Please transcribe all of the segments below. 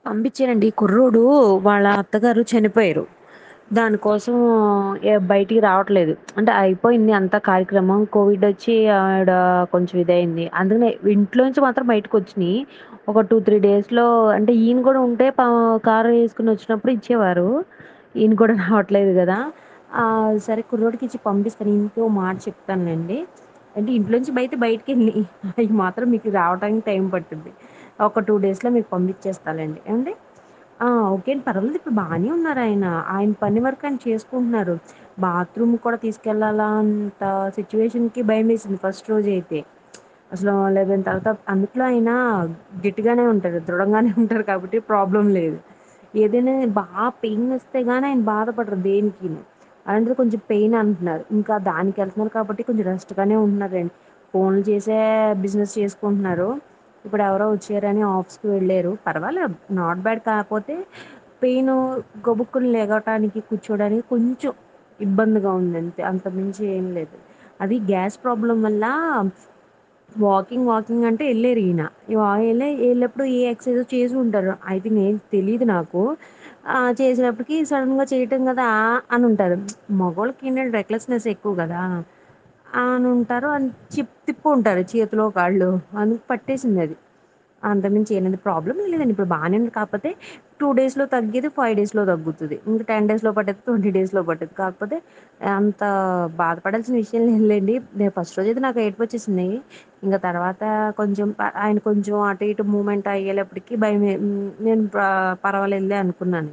పంపించానండి కుర్రోడు వాళ్ళ అత్తగారు చనిపోయారు దానికోసం బయటికి రావట్లేదు అంటే అయిపోయింది అంత కార్యక్రమం కోవిడ్ వచ్చి ఆవిడ కొంచెం ఇదయింది అందుకనే ఇంట్లో నుంచి మాత్రం బయటకు వచ్చినాయి ఒక టూ త్రీ డేస్ లో అంటే ఈయన కూడా ఉంటే కారు వేసుకుని వచ్చినప్పుడు ఇచ్చేవారు ఈయన కూడా రావట్లేదు కదా ఆ సరే కుర్రోడికి ఇచ్చి పంపిస్తాను ఇంకో మాట చెప్తానులేండి అంటే ఇంట్లో నుంచి బయట బయటకి వెళ్ళి అవి మాత్రం మీకు రావడానికి టైం పట్టుద్ది ఒక టూ డేస్ లో మీకు పంపించేస్తాలేండి ఏమండి ఆ ఓకే అండి పర్వాలేదు ఇప్పుడు బాగానే ఉన్నారు ఆయన ఆయన పని వరకు ఆయన చేసుకుంటున్నారు బాత్రూమ్ కూడా తీసుకెళ్ళాల అంత సిచ్యువేషన్ కి భయం వేసింది ఫస్ట్ రోజు అయితే అసలు లేవని తర్వాత అందుట్లో అయినా గట్టిగానే ఉంటారు దృఢంగానే ఉంటారు కాబట్టి ప్రాబ్లం లేదు ఏదైనా బాగా పెయిన్ వస్తే గాని ఆయన బాధపడరు దేనికి అలాంటిది కొంచెం పెయిన్ అంటున్నారు ఇంకా దానికి వెళ్తున్నారు కాబట్టి కొంచెం రెస్ట్ గానే ఉంటున్నారుండి ఫోన్లు చేసే బిజినెస్ చేసుకుంటున్నారు ఇప్పుడు ఎవరో వచ్చారని ఆఫీస్ కి వెళ్ళారు పర్వాలేదు నాట్ బ్యాడ్ కాకపోతే పెయిన్ గబుక్కులు లేగటానికి కూర్చోడానికి కొంచెం ఇబ్బందిగా ఉంది అంతే అంత మించి ఏం లేదు అది గ్యాస్ ప్రాబ్లం వల్ల వాకింగ్ వాకింగ్ అంటే వెళ్ళారు ఈయన వెళ్ళప్పుడు ఏ ఎక్సర్సైజ్ చేసి ఉంటారు అయితే నే తెలిదు నాకు ఆ చేసినప్పటికి సడన్ గా చేయటం కదా అని ఉంటారు మగవాళ్ళకి ఏంటంటే రెక్లెస్నెస్ ఎక్కువ కదా అని ఉంటారు అని తిప్పు ఉంటారు చేతిలో కాళ్ళు అందుకు పట్టేసింది అది అంతకుమించి ఏది ప్రాబ్లం ఏ లేదండి ఇప్పుడు బాగానే ఉంది కాకపోతే టూ డేస్ లో తగ్గేది ఫైవ్ డేస్ లో తగ్గుతుంది ఇంకా టెన్ డేస్ లో పట్టేది ట్వంటీ డేస్ లో పట్టేది కాకపోతే అంత బాధపడాల్సిన విషయం లేదులేండి నేను ఫస్ట్ రోజ అయితే నాకు ఏడుపు వచ్చేసింది ఇంకా తర్వాత కొంచెం ఆయన కొంచెం అటు ఇటు మూమెంట్ అయ్యేటప్పటికి భయం నేను పర్వాలేదులే అనుకున్నాను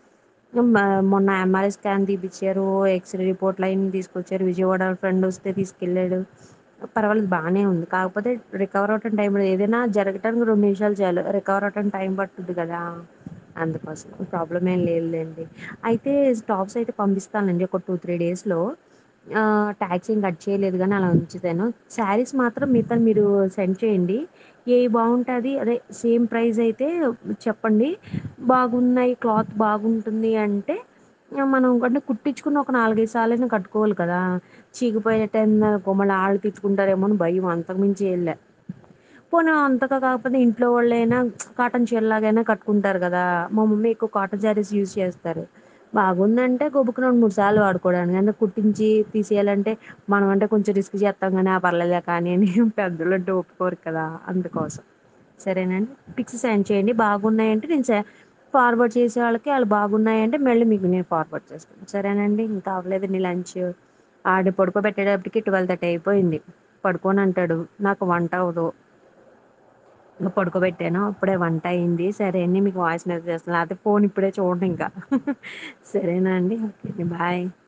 మొన్న ఎంఆర్ఐ స్కాన్ తీపిచ్చారు ఎక్స్రే రిపోర్ట్లు అన్ని తీసుకొచ్చారు విజయవాడ ఫ్రెండ్ వస్తే తీసుకెళ్ళాడు పర్వాలేదు బాగానే ఉంది కాకపోతే రికవర్ అవుతున్న టైం ఏదైనా జరగటానికి రెండు నిమిషాలు చాలు రికవర్ అవ్వడానికి టైం పడుతుంది కదా అందుకోసం ప్రాబ్లం ఏం లేదులేండి అయితే స్టాక్స్ అయితే పంపిస్తానండి ఒక టూ త్రీ డేస్ లో ఆ ట్యాక్స్ ఏం కట్ చేయలేదు కానీ అలా ఉంచుతాను శారీస్ మాత్రం మీతో మీరు సెండ్ చేయండి ఏ బాగుంటుంది అదే సేమ్ ప్రైస్ అయితే చెప్పండి బాగున్నాయి క్లాత్ బాగుంటుంది అంటే మనం అంటే కుట్టించుకున్న ఒక నాలుగైదు సార్లునా కట్టుకోవాలి కదా చీగిపోయినట్ట కొమ్మలు వాళ్ళు తిట్టుకుంటారేమోని భయం అంతకు మించి ఏం లే పోన అంతగా కాకపోతే ఇంట్లో వాళ్ళైనా కాటన్ చీర లాగైనా కట్టుకుంటారు కదా మా మమ్మీ ఎక్కువ కాటన్ శారీస్ యూజ్ చేస్తారు బాగుందంటే గబుకు రెండు మూడు సార్లు వాడుకోవడానికి అంటే కుట్టించి తీసేయాలంటే మనం అంటే కొంచెం రిస్క్ చేస్తాం కానీ ఆ పర్లేదులే కానీ అని పెద్దోళ్ళుంటే ఒప్పుకోరు కదా అందుకోసం సరేనండి పిక్స్ సెండ్ చేయండి బాగున్నాయంటే నేను ఫార్వర్డ్ చేసే వాళ్ళకి వాళ్ళు బాగున్నాయంటే మళ్ళీ మీకు నేను ఫార్వర్డ్ చేస్తాను సరేనండి ఇంకా అవ్వలేదండి లంచ్ ఆడ పడుకోబెట్టేటప్పటికి ట్వెల్వ్ థర్టీ అయిపోయింది పడుకోని అంటాడు నాకు వంట అవదు ఇంకా పడుకోబెట్టాను ఇప్పుడే వంట అయింది సరే అండి మీకు వాయిస్ మెసేజ్ చేస్తున్నా లేకపోతే ఫోన్ ఇప్పుడే చూడను ఇంకా సరేనా అండి ఓకే బాయ్